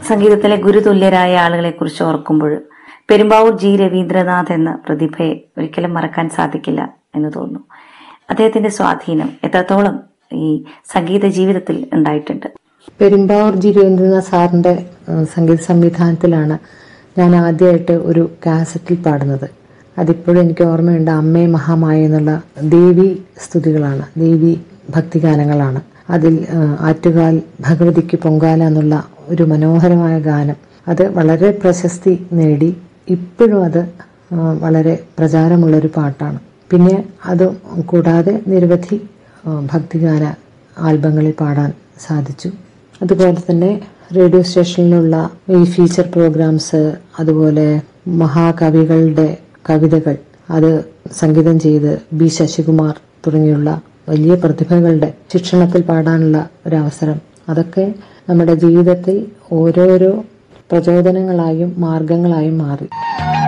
സംഗീതത്തിലെ ഗുരുതുല്യരായ ആളുകളെ കുറിച്ച് ഓർക്കുമ്പോൾ പെരുമ്പാവൂർ ജി രവീന്ദ്രനാഥ് എന്ന പ്രതിഭയെ ഒരിക്കലും മറക്കാൻ സാധിക്കില്ല എന്ന് തോന്നുന്നു അദ്ദേഹത്തിന്റെ സ്വാധീനം എത്രത്തോളം ഈ സംഗീത ജീവിതത്തിൽ ഉണ്ടായിട്ടുണ്ട് പെരുമ്പാവൂർ ജി രവീന്ദ്രനാഥ് സാറിന്റെ ഏഹ്, സംഗീത സംവിധാനത്തിലാണ് ഞാൻ ആദ്യമായിട്ട് ഒരു കാസറ്റിൽ പാടുന്നത് അതിപ്പോഴും എനിക്ക് ഓർമ്മയുണ്ട് അമ്മേ മഹാമായ എന്നുള്ള ദേവി സ്തുതികളാണ് ദേവി ഭക്തിഗാനങ്ങളാണ് അതിൽ ഏഹ്, ആറ്റുകാൽ ഭഗവതിക്ക് പൊങ്കാല എന്നുള്ള ഒരു മനോഹരമായ ഗാനം അത് വളരെ പ്രശസ്തി നേടി ഇപ്പോഴും അത് ഏഹ്, വളരെ പ്രചാരമുള്ളൊരു പാട്ടാണ് പിന്നെ അത് കൂടാതെ നിരവധി ഏഹ്, ഭക്തിഗാന ആൽബങ്ങളിൽ പാടാൻ സാധിച്ചു അതുപോലെ തന്നെ റേഡിയോ സ്റ്റേഷനിലുള്ള ഈ ഫീച്ചർ പ്രോഗ്രാംസ് അതുപോലെ മഹാകവികളുടെ കവിതകൾ അത് സംഗീതം ചെയ്ത് ബി ശശികുമാർ തുടങ്ങിയുള്ള വലിയ പ്രതിഭകളുടെ ശിക്ഷണത്തിൽ പാടാനുള്ള ഒരവസരം അതൊക്കെ നമ്മുടെ ജീവിതത്തിൽ ഓരോരോ പ്രചോദനങ്ങളായും മാർഗങ്ങളായും മാറി